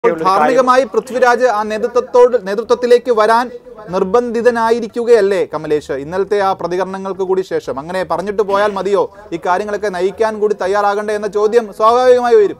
ഒരു കാര്യം. ധാർമ്മികമായി പൃഥ്വിരാജ് ആ നേതൃത്വത്തോട് നേതൃത്വത്തിലേക്ക് വരാൻ നിർബന്ധിതനായിരിക്കുകയല്ലേ കമലേഷ് ഇന്നലത്തെ ആ പ്രതികരണങ്ങൾക്ക് കൂടി ശേഷം അങ്ങനെ പറഞ്ഞിട്ട് പോയാൽ മതിയോ ഈ കാര്യങ്ങളൊക്കെ നയിക്കാൻ കൂടി തയ്യാറാകണ്ടേ എന്ന ചോദ്യം സ്വാഭാവികമായി വരും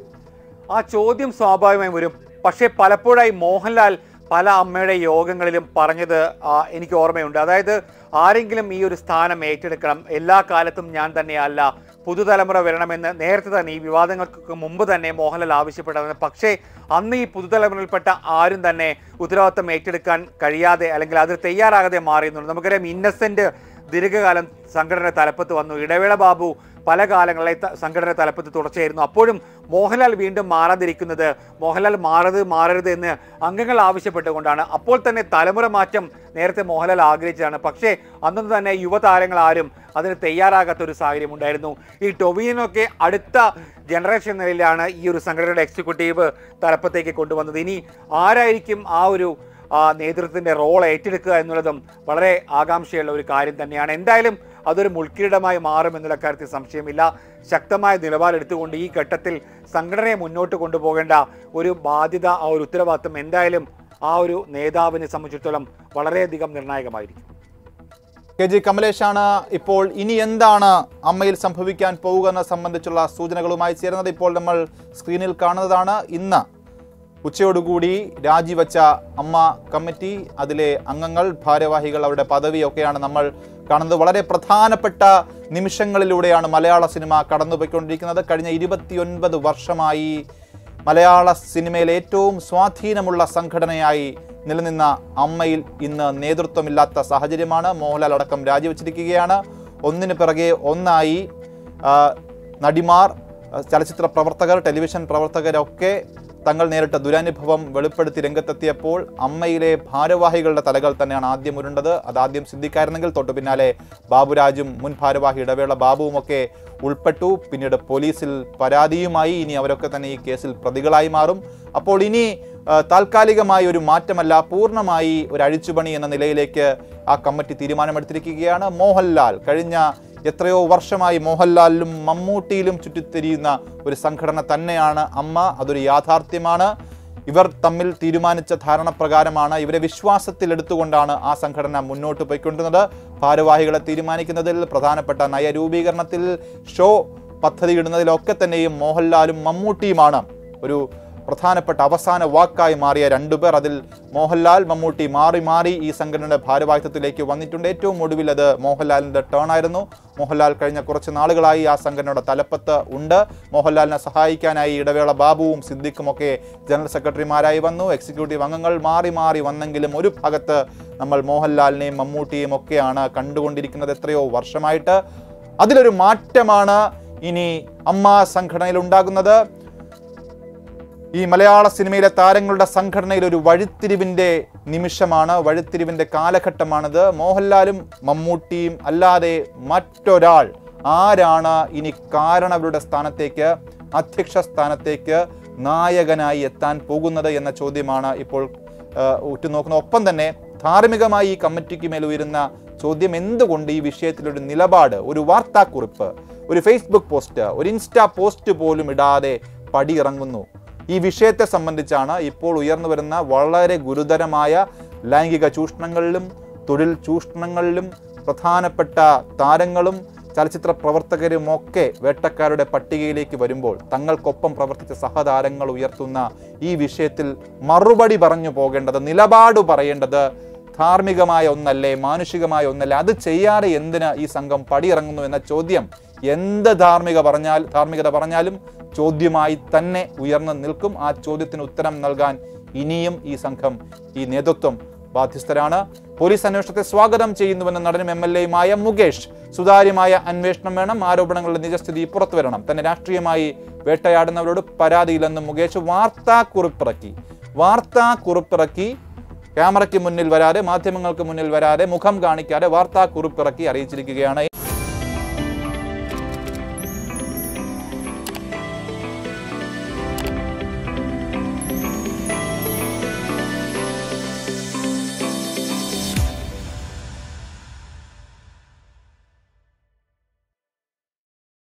ആ ചോദ്യം സ്വാഭാവികമായും വരും പക്ഷേ പലപ്പോഴായി മോഹൻലാൽ പല അമ്മയുടെ യോഗങ്ങളിലും പറഞ്ഞത് ആ, എനിക്ക് ഓർമ്മയുണ്ട് അതായത് ആരെങ്കിലും ഈ ഒരു സ്ഥാനം ഏറ്റെടുക്കണം എല്ലാ കാലത്തും ഞാൻ തന്നെയല്ല പുതുതലമുറ വരണമെന്ന് നേരത്തെ തന്നെ ഈ വിവാദങ്ങൾക്ക് മുമ്പ് തന്നെ മോഹൻലാൽ ആവശ്യപ്പെട്ടതാണ് പക്ഷേ അന്ന് ഈ പുതുതലമുറയിൽപ്പെട്ട ആരും തന്നെ ഉത്തരവാദിത്തം ഏറ്റെടുക്കാൻ കഴിയാതെ അല്ലെങ്കിൽ അതിന് തയ്യാറാകാതെ മാറിയെന്നുണ്ട് നമുക്കറിയാം ഇന്നസെന്റ് ദീർഘകാലം സംഘടന തലപ്പത്ത് വന്നു ഇടവേള ബാബു പല കാലങ്ങളെ ത- സംഘടന തലപ്പത്ത് തുടർച്ചയായിരുന്നു അപ്പോഴും മോഹൻലാൽ വീണ്ടും മാറാതിരിക്കുന്നത് മോഹൻലാൽ മാറരുത് മാറരുത് എന്ന് അംഗങ്ങൾ ആവശ്യപ്പെട്ടുകൊണ്ടാണ് അപ്പോൾ തന്നെ തലമുറ മാറ്റം നേരത്തെ മോഹൻലാൽ ആഗ്രഹിച്ചതാണ് പക്ഷേ അന്നൊന്നും തന്നെ യുവതാരങ്ങൾ ആരും അതിന് തയ്യാറാകാത്ത ഒരു സാഹചര്യം ഉണ്ടായിരുന്നു ഈ ടൊവിനൊക്കെ അടുത്ത ജനറേഷൻ നിലയിലാണ് ഈ ഒരു സംഘടനയുടെ എക്സിക്യൂട്ടീവ് തലപ്പത്തേക്ക് കൊണ്ടുവന്നത് ഇനി ആരായിരിക്കും ആ ഒരു ആ നേതൃത്വത്തിന്റെ റോൾ ഏറ്റെടുക്കുക എന്നുള്ളതും വളരെ ആകാംക്ഷയുള്ള ഒരു കാര്യം തന്നെയാണ് എന്തായാലും അതൊരു മുൾക്കിരീടമായി മാറും എന്നുള്ള കാര്യത്തിൽ സംശയമില്ല ശക്തമായ നിലപാടെടുത്തുകൊണ്ട് ഈ ഘട്ടത്തിൽ സംഘടനയെ മുന്നോട്ട് കൊണ്ടുപോകേണ്ട ഒരു ബാധ്യത ആ ഒരു ഉത്തരവാദിത്വം എന്തായാലും ആ ഒരു നേതാവിനെ സംബന്ധിച്ചിടത്തോളം വളരെയധികം നിർണായകമായിരിക്കും കെ ജി കമലേഷാണ് ഇപ്പോൾ ഇനി എന്താണ് അമ്മയിൽ സംഭവിക്കാൻ പോവുക എന്ന സംബന്ധിച്ചുള്ള സൂചനകളുമായി ചേരുന്നത് ഇപ്പോൾ നമ്മൾ സ്ക്രീനിൽ കാണുന്നതാണ് ഇന്ന് ഉച്ചയോടുകൂടി രാജിവെച്ച അമ്മ കമ്മിറ്റി അതിലെ അംഗങ്ങൾ ഭാരവാഹികൾ അവരുടെ പദവിയൊക്കെയാണ് നമ്മൾ കാണുന്നത് വളരെ പ്രധാനപ്പെട്ട നിമിഷങ്ങളിലൂടെയാണ് മലയാള സിനിമ കടന്നുപോയിക്കൊണ്ടിരിക്കുന്നത് കഴിഞ്ഞ ഇരുപത്തിയൊൻപത് വർഷമായി മലയാള സിനിമയിലെ ഏറ്റവും സ്വാധീനമുള്ള സംഘടനയായി നിലനിന്ന അമ്മയിൽ ഇന്ന് നേതൃത്വമില്ലാത്ത സാഹചര്യമാണ് മോഹൻലാൽ അടക്കം രാജിവെച്ചിരിക്കുകയാണ് ഒന്നിനു പിറകെ ഒന്നായി ആ, നടിമാർ ആ, ചലച്ചിത്ര പ്രവർത്തകർ ടെലിവിഷൻ പ്രവർത്തകരൊക്കെ തങ്ങൾ നേരിട്ട ദുരനുഭവം വെളിപ്പെടുത്തി രംഗത്തെത്തിയപ്പോൾ അമ്മയിലെ ഭാരവാഹികളുടെ തലകൾ തന്നെയാണ് ആദ്യം ഉരുണ്ടത് അതാദ്യം സിദ്ധിക്കായിരുന്നെങ്കിൽ തൊട്ടു പിന്നാലെ ബാബുരാജും മുൻ ഭാരവാഹി ഇടവേള ബാബുവുമൊക്കെ ഉൾപ്പെട്ടു പിന്നീട് പോലീസിൽ പരാതിയുമായി ഇനി അവരൊക്കെ തന്നെ ഈ കേസിൽ പ്രതികളായി മാറും അപ്പോൾ ഇനി ആ, താൽക്കാലികമായി ഒരു മാറ്റമല്ല പൂർണ്ണമായി ഒരു അഴിച്ചുപണി എന്ന നിലയിലേക്ക് ആ കമ്മിറ്റി തീരുമാനമെടുത്തിരിക്കുകയാണ് മോഹൻലാൽ കഴിഞ്ഞ എത്രയോ വർഷമായി മോഹൻലാലിലും മമ്മൂട്ടിയിലും ചുറ്റിത്തിരിയുന്ന ഒരു സംഘടന തന്നെയാണ് അമ്മ അതൊരു യാഥാർത്ഥ്യമാണ് ഇവർ തമ്മിൽ തീരുമാനിച്ച ധാരണപ്രകാരമാണ് ഇവരെ വിശ്വാസത്തിൽ എടുത്തുകൊണ്ടാണ് ആ സംഘടന മുന്നോട്ട് പോയിക്കൊണ്ടിരുന്നത് ഭാരവാഹികളെ തീരുമാനിക്കുന്നതിൽ പ്രധാനപ്പെട്ട നയരൂപീകരണത്തിൽ ഷോ പദ്ധതിയിടുന്നതിലൊക്കെ തന്നെയും മോഹൻലാലും മമ്മൂട്ടിയുമാണ് ഒരു പ്രധാനപ്പെട്ട അവസാന വാക്കായി മാറിയ രണ്ടുപേർ അതിൽ മോഹൻലാൽ മമ്മൂട്ടി മാറി മാറി ഈ സംഘടനയുടെ ഭാരവാഹിത്വത്തിലേക്ക് വന്നിട്ടുണ്ട് ഏറ്റവും ഒടുവിൽ അത് മോഹൻലാലിൻ്റെ ടേൺ ആയിരുന്നു മോഹൻലാൽ കഴിഞ്ഞ കുറച്ച് നാളുകളായി ആ സംഘടനയുടെ തലപ്പത്ത് ഉണ്ട് മോഹൻലാലിനെ സഹായിക്കാനായി ഇടവേള ബാബുവും സിദ്ദിഖും ഒക്കെ ജനറൽ സെക്രട്ടറിമാരായി വന്നു എക്സിക്യൂട്ടീവ് അംഗങ്ങൾ മാറി മാറി വന്നെങ്കിലും ഒരു ഭാഗത്ത് നമ്മൾ മോഹൻലാലിനെയും മമ്മൂട്ടിയെയും ഒക്കെയാണ് കണ്ടുകൊണ്ടിരിക്കുന്നത് എത്രയോ വർഷമായിട്ട് അതിലൊരു മാറ്റമാണ് ഇനി അമ്മ സംഘടനയിൽ ഉണ്ടാകുന്നത് ഈ മലയാള സിനിമയിലെ താരങ്ങളുടെ സംഘടനയിൽ ഒരു വഴിത്തിരിവിൻ്റെ നിമിഷമാണ് വഴിത്തിരിവിൻ്റെ കാലഘട്ടമാണിത് മോഹൻലാലും മമ്മൂട്ടിയും അല്ലാതെ മറ്റൊരാൾ ആരാണ് ഇനി കാരണവരുടെ സ്ഥാനത്തേക്ക് അധ്യക്ഷ സ്ഥാനത്തേക്ക് നായകനായി എത്താൻ പോകുന്നത് എന്ന ചോദ്യമാണ് ഇപ്പോൾ ആ, ഉറ്റുനോക്കുന്നത് ഒപ്പം തന്നെ ധാർമ്മികമായി ഈ കമ്മിറ്റിക്ക് മേൽ ഉയരുന്ന ചോദ്യം എന്തുകൊണ്ട് ഈ വിഷയത്തിൽ ഒരു നിലപാട് ഒരു വാർത്താക്കുറിപ്പ് ഒരു ഫേസ്ബുക്ക് പോസ്റ്റ് ഒരു ഇൻസ്റ്റാ പോസ്റ്റ് പോലും ഇടാതെ പടിയിറങ്ങുന്നു ഈ വിഷയത്തെ സംബന്ധിച്ചാണ് ഇപ്പോൾ ഉയർന്നു വരുന്ന വളരെ ഗുരുതരമായ ലൈംഗിക ചൂഷണങ്ങളിലും തൊഴിൽ ചൂഷണങ്ങളിലും പ്രധാനപ്പെട്ട താരങ്ങളും ചലച്ചിത്ര പ്രവർത്തകരുമൊക്കെ വേട്ടക്കാരുടെ പട്ടികയിലേക്ക് വരുമ്പോൾ തങ്ങൾക്കൊപ്പം പ്രവർത്തിച്ച സഹതാരങ്ങൾ ഉയർത്തുന്ന ഈ വിഷയത്തിൽ മറുപടി പറഞ്ഞു പോകേണ്ടത് നിലപാട് പറയേണ്ടത് ധാർമ്മികമായ ഒന്നല്ലേ മാനുഷികമായ ഒന്നല്ലേ അത് ചെയ്യാതെ എന്തിന് ഈ സംഘം പടിയിറങ്ങുന്നു എന്ന ചോദ്യം എന്ത് ധാർമ്മിക പറഞ്ഞാൽ ധാർമ്മികത പറഞ്ഞാലും ചോദ്യമായി തന്നെ ഉയർന്നു നിൽക്കും ആ ചോദ്യത്തിന് ഉത്തരം നൽകാൻ ഇനിയും ഈ സംഘം ഈ നേതൃത്വം ബാധ്യസ്ഥരാണ് പോലീസ് അന്വേഷണത്തെ സ്വാഗതം ചെയ്യുന്നുവെന്ന് നടനും എം എൽ എയുമായ മുകേഷ് സുതാര്യമായ അന്വേഷണം വേണം ആരോപണങ്ങളുടെ നിജസ്ഥിതി പുറത്തു വരണം തന്നെ രാഷ്ട്രീയമായി വേട്ടയാടുന്നവരോട് പരാതിയില്ലെന്ന് മുകേഷ് വാർത്താക്കുറിപ്പിറക്കി വാർത്താക്കുറിപ്പിറക്കി ക്യാമറയ്ക്ക് മുന്നിൽ വരാതെ മാധ്യമങ്ങൾക്ക് മുന്നിൽ വരാതെ മുഖം കാണിക്കാതെ വാർത്താക്കുറിപ്പിറക്കി അറിയിച്ചിരിക്കുകയാണ്